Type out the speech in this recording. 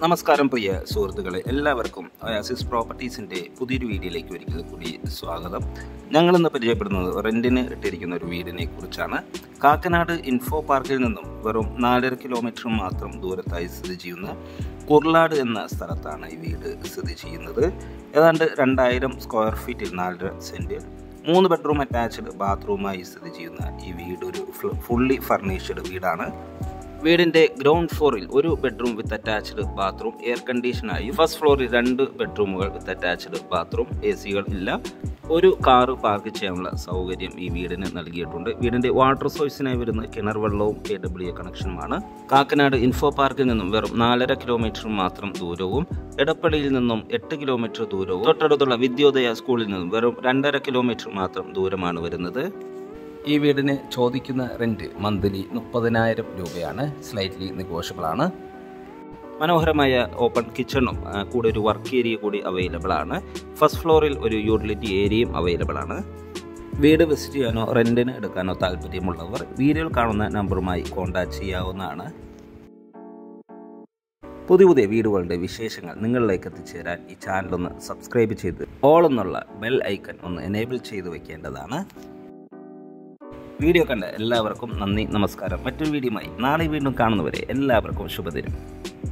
നമസ്കാരം പ്രിയ സുഹൃത്തുക്കളെ എല്ലാവർക്കും അസിസ് പ്രോപ്പർട്ടീസിൻ്റെ പുതിയൊരു വീഡിയോയിലേക്ക് ഒരിക്കൽ കൂടി സ്വാഗതം ഞങ്ങളിന്ന് പരിചയപ്പെടുന്നത് റെൻറ്റിന് ഇട്ടിരിക്കുന്ന ഒരു വീടിനെ കുറിച്ചാണ് കാക്കനാട് ഇൻഫോ പാർക്കിൽ നിന്നും വെറും നാലര കിലോമീറ്റർ മാത്രം ദൂരത്തായി സ്ഥിതി ചെയ്യുന്ന കുർലാട് എന്ന സ്ഥലത്താണ് ഈ വീട് സ്ഥിതി ചെയ്യുന്നത് ഏതാണ്ട് രണ്ടായിരം സ്ക്വയർ ഫീറ്റിൽ നാലര സെൻറ്റിൽ മൂന്ന് ബെഡ്റൂം അറ്റാച്ച്ഡ് ബാത്റൂമായി സ്ഥിതി ചെയ്യുന്ന ഈ വീട് ഒരു ഫുള്ളി ഫർണിഷ്ഡ് വീടാണ് വീടിന്റെ ഗ്രൗണ്ട് ഫ്ലോറിൽ ഒരു bedroom with attached bathroom air കണ്ടീഷനായി ഫസ്റ്റ് ഫ്ലോറിൽ രണ്ട് ബെഡ്റൂമുകൾ വിത്ത് അറ്റാച്ച്ഡ് ബാത്റൂം എ സികൾ ഇല്ല ഒരു കാറ് പാർക്ക് ചെയ്യാനുള്ള സൗകര്യം ഈ വീടിന് നൽകിയിട്ടുണ്ട് വീടിന്റെ വാട്ടർ സോഴ്സിനായി വരുന്ന കിണർ വെള്ളവും കെ ഡബ്ല്യു എ കണക്ഷനുമാണ് കാക്കനാട് ഇൻഫോ പാർക്കിൽ നിന്നും വെറും നാലര കിലോമീറ്റർ മാത്രം ദൂരവും എടപ്പള്ളിയിൽ നിന്നും എട്ട് കിലോമീറ്റർ ദൂരവും തൊട്ടടുത്തുള്ള വിദ്യോദയ സ്കൂളിൽ നിന്നും വെറും രണ്ടര കിലോമീറ്റർ മാത്രം ദൂരമാണ് വരുന്നത് ഈ വീടിന് ചോദിക്കുന്ന റെൻറ്റ് മന്ത്ലി മുപ്പതിനായിരം രൂപയാണ് സ്ലൈറ്റ്ലി നെഗോഷ്യബിൾ ആണ് മനോഹരമായ ഓപ്പൺ കിച്ചണും ആ, കൂടെ ഒരു വർക്ക് ഏരിയ കൂടി അവൈലബിൾ ആണ് ഫസ്റ്റ് ഫ്ലോറിൽ ഒരു യൂട്ടിലിറ്റി ഏരിയയും അവൈലബിൾ ആണ് വീട് വിസിറ്റ് ചെയ്യാനോ റെൻറ്റിന് എടുക്കാനോ താല്പര്യമുള്ളവർ വീഡിയോയിൽ കാണുന്ന നമ്പറുമായി കോൺടാക്ട് ചെയ്യാവുന്നതാണ് പുതിയ പുതിയ വീടുകളുടെ വിശേഷങ്ങൾ നിങ്ങളിലേക്ക് എത്തിച്ചേരാൻ ഈ ചാനൽ ഒന്ന് സബ്സ്ക്രൈബ് ചെയ്ത് ഓൾ എന്നുള്ള ബെൽ ഐക്കൺ ഒന്ന് എനേബിൾ ചെയ്ത് വെക്കേണ്ടതാണ് വീഡിയോ കണ്ട എല്ലാവർക്കും നന്ദി നമസ്കാരം മറ്റൊരു വീഡിയോയുമായി നാളെ വീണ്ടും കാണുന്നവരെ എല്ലാവർക്കും ശുഭദിനം